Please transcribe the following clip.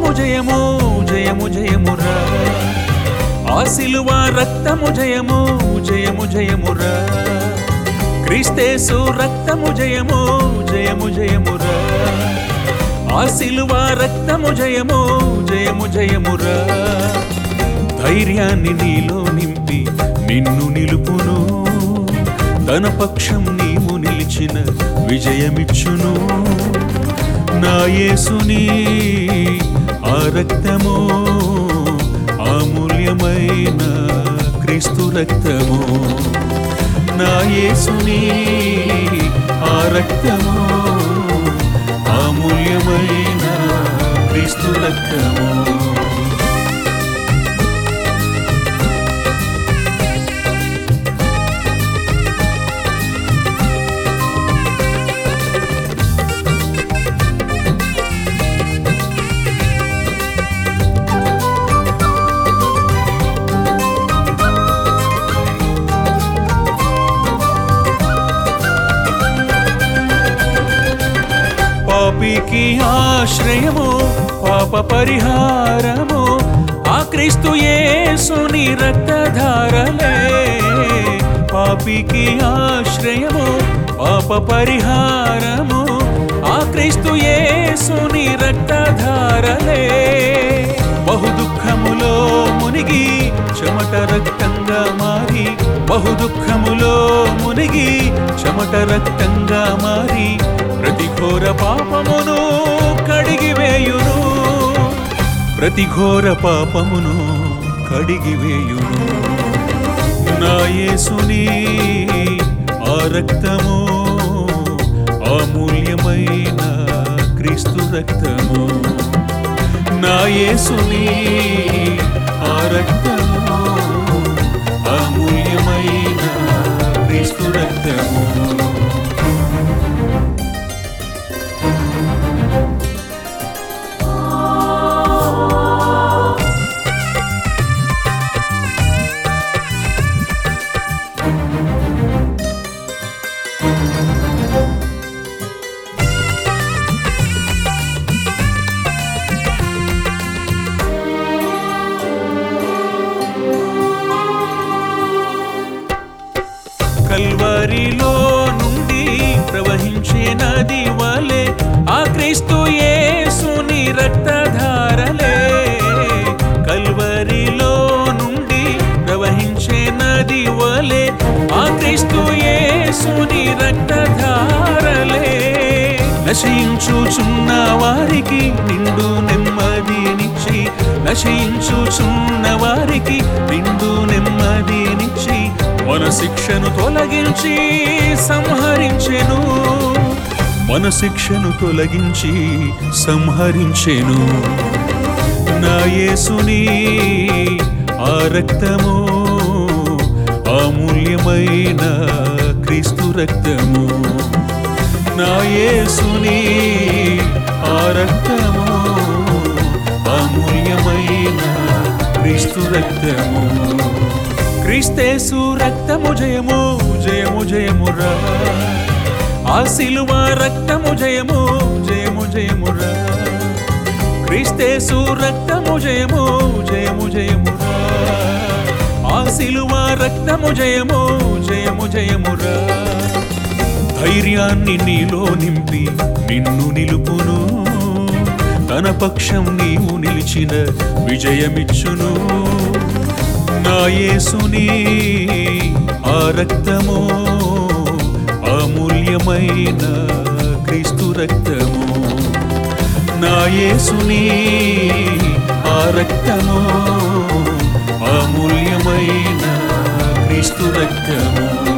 రక్తము జయము జయము జయమురా ఆ సిలువ రక్తము జయము జయము జయమురా క్రీస్తేసు రక్తము జయము జయము జయమురా ఆ సిలువ రక్తము జయము జయము జయమురా ధైర్యాన్ని నీలో నింపి నిన్ను నిలుపును తన పక్షం నీవు నిలిచిన విజయమిచ్చును నా యేసుని ఆ రక్తము అమూల్యమైన క్రీస్తు రక్తము నా యేసుని ఆ రక్తము అమూల్యమైన క్రీస్తు రక్తము పాపికి ఆశ్రయము పాప పరిహారము ఆ క్రీస్తు యేసుని రక్తధారలే పాపికి ఆశ్రయము పాప పరిహారము ఆ క్రీస్తు యేసుని రక్తధారలే బహు దుఃఖములో మునిగి చెమట రక్తంగా మారి బహు దుఃఖములో మునిగి చెమట రక్తంగా మారి ప్రతి ఘోర పాపమును కడిగివేయును ప్రతి ఘోర పాపమును కడిగివేయును నా యేసుని ఆ రక్తము అమూల్యమైన క్రీస్తు రక్తము నా యేసుని ఆ రక్తము అమూల్యమైన క్రీస్తు రక్తము కల్వరిలో నుండి ప్రవహించే నది వలె ఆ క్రీస్తు యేసుని రక్తధారలే కల్వరిలో నుండి ప్రవహించే నది వలె ఆ క్రీస్తు యేసుని రక్తధారలే నశించుచున్న వారికి నిండు నెమ్మదినిచ్చి నశించుచున్న వారికి నిండు నెమ్మదినిచ్చి మన శిక్షను తొలగించి సంహరించెను మన శిక్షను తొలగించి సంహరించెను నా యేసుని ఆ రక్తము అమూల్యమైన క్రీస్తు రక్తము నా యేసుని ఆ రక్తము అమూల్యమైన క్రీస్తు రక్తము క్రీస్తేసు రక్తము జయము జయము జయమురా ఆ సిలువ రక్తము జయము జయము జయమురా క్రీస్తేసు రక్తము జయము జయము జయమురా ఆ సిలువ రక్తము జయము జయము జయమురా ధైర్యాన్ని నీలో నింపి నిన్ను నిలుపును తన పక్షం నీవు నిలిచిన విజయమిచ్చును నా యేసుని ఆ రక్తము అమూల్యమైన క్రీస్తు రక్తము నా యేసుని ఆ రక్తము అమూల్యమైన క్రీస్తు రక్తము